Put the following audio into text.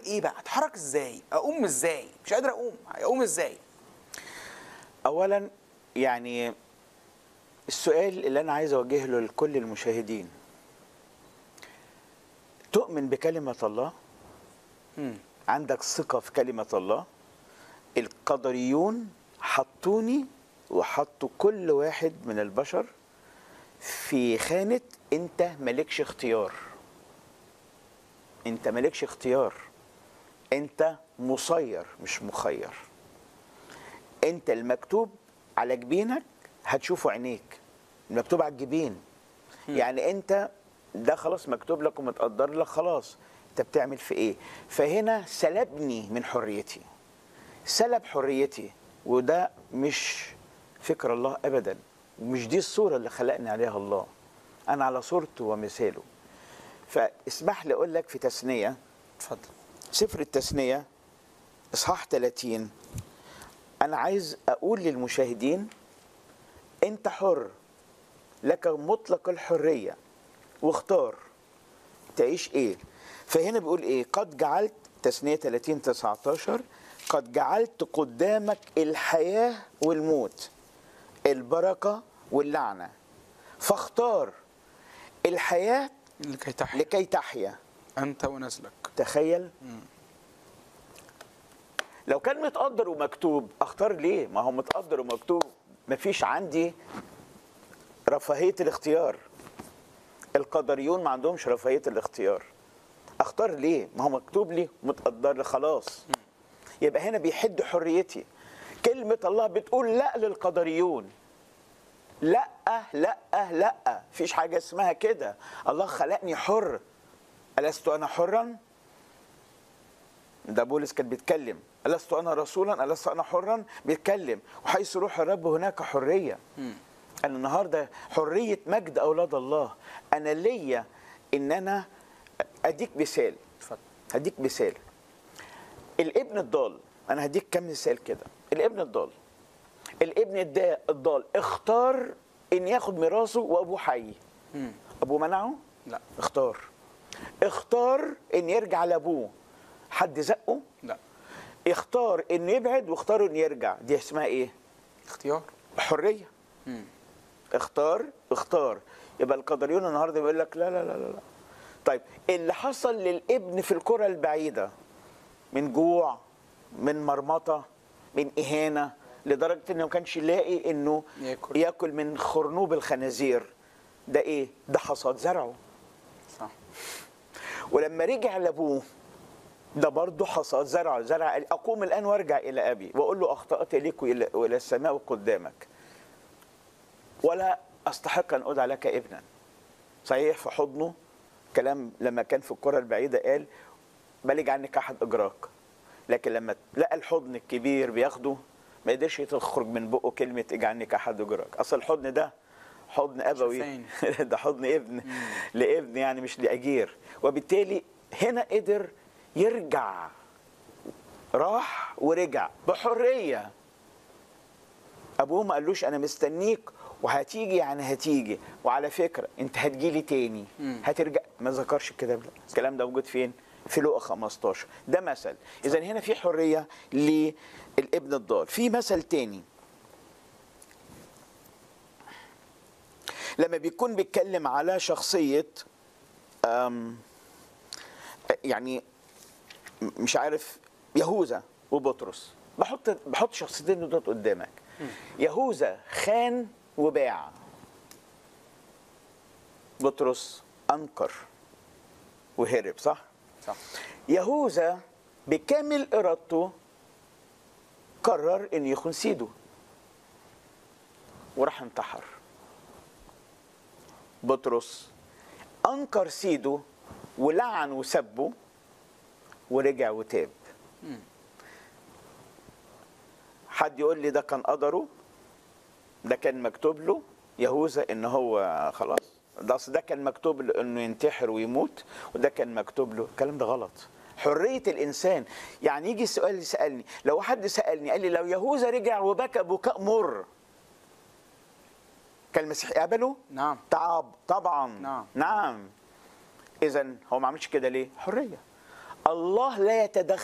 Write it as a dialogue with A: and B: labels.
A: ايه بقى اتحرك ازاي اقوم ازاي مش قادر اقوم اقوم ازاي
B: اولا يعني السؤال اللي انا عايز اوجهه له لكل المشاهدين تؤمن بكلمه الله
A: مم.
B: عندك ثقه في كلمه الله القدريون حطوني وحطوا كل واحد من البشر في خانه انت مالكش اختيار انت مالكش اختيار انت مسير مش مخير انت المكتوب على جبينك هتشوفه عينيك المكتوب على الجبين يعني انت ده خلاص مكتوب لك ومتقدر لك خلاص انت بتعمل في ايه فهنا سلبني من حريتي سلب حريتي وده مش فكر الله ابدا ومش دي الصوره اللي خلقني عليها الله انا على صورته ومثاله فاسمح لي اقول لك في تثنيه
A: اتفضل
B: سفر التثنية إصحاح 30 أنا عايز أقول للمشاهدين أنت حر لك مطلق الحرية واختار تعيش إيه فهنا بيقول إيه قد جعلت تثنية 30 19 قد جعلت قدامك الحياة والموت البركة واللعنة فاختار الحياة
A: لكي تحيا
B: لكي تحيا
A: انت ونسلك
B: تخيل لو كان متقدر ومكتوب اختار ليه ما هو متقدر ومكتوب مفيش عندي رفاهية الاختيار القدريون ما عندهمش رفاهية الاختيار اختار ليه ما هو مكتوب لي متقدر لي خلاص يبقى هنا بيحد حريتي كلمة الله بتقول لا للقدريون لا لا لا فيش حاجة اسمها كده الله خلقني حر ألست أنا حرا ده بولس كان بيتكلم ألست أنا رسولا ألست أنا حرا بيتكلم وحيث روح الرب هناك حرية أنا النهاردة حرية مجد أولاد الله أنا ليا إن أنا أديك مثال
A: اتفضل
B: هديك مثال الابن الضال أنا هديك كم مثال كده الابن الضال الابن الدا- الضال اختار إن ياخد ميراثه وأبوه حي
A: مم.
B: أبوه منعه
A: لا
B: اختار اختار ان يرجع لابوه حد زقه
A: لا
B: اختار ان يبعد واختار ان يرجع دي اسمها ايه
A: اختيار
B: حريه
A: مم.
B: اختار اختار يبقى القدريون النهارده بيقول لك لا لا لا لا لا. طيب اللي حصل للابن في الكره البعيده من جوع من مرمطه من اهانه لدرجه انه ما كانش يلاقي انه
A: ياكل.
B: ياكل من خرنوب الخنازير ده ايه ده حصاد زرعه
A: صح
B: ولما رجع لابوه ده برضه حصاد زرع زرع قال اقوم الان وارجع الى ابي واقول له اخطات اليك والى والى السماء قدامك ولا استحق ان ادعى لك ابنا صحيح في حضنه كلام لما كان في الكره البعيده قال بلج عنك احد اجراك لكن لما لقى الحضن الكبير بياخده ما قدرش تخرج من بقه كلمه اجعلنك احد اجراك اصل الحضن ده حضن ابوي
A: شفاين.
B: ده حضن ابن لابن يعني مش لاجير وبالتالي هنا قدر يرجع راح ورجع بحريه ابوه ما قالوش انا مستنيك وهتيجي يعني هتيجي وعلى فكره انت هتجيلي تاني
A: مم.
B: هترجع ما ذكرش الكلام ده الكلام ده موجود فين في لقا 15 ده مثل اذا هنا في حريه للابن الضال في مثل تاني لما بيكون بيتكلم على شخصيه أم، يعني مش عارف يهوذا وبطرس بحط بحط شخصيتين دول قدامك يهوذا خان وباع بطرس انكر وهرب صح
A: صح
B: يهوذا بكامل ارادته قرر ان يخون سيده وراح انتحر بطرس انكر سيده ولعن وسبه ورجع وتاب حد يقول لي ده كان قدره ده كان مكتوب له يهوذا ان هو خلاص ده اصل ده كان مكتوب له انه ينتحر ويموت وده كان مكتوب له الكلام ده غلط حرية الإنسان يعني يجي السؤال يسألني لو حد سألني قال لي لو يهوذا رجع وبكى بكاء مر كان المسيح يقبله؟
A: نعم
B: تعب طبعا
A: نعم.
B: نعم اذا هو ما عملش كده ليه حريه الله لا يتدخل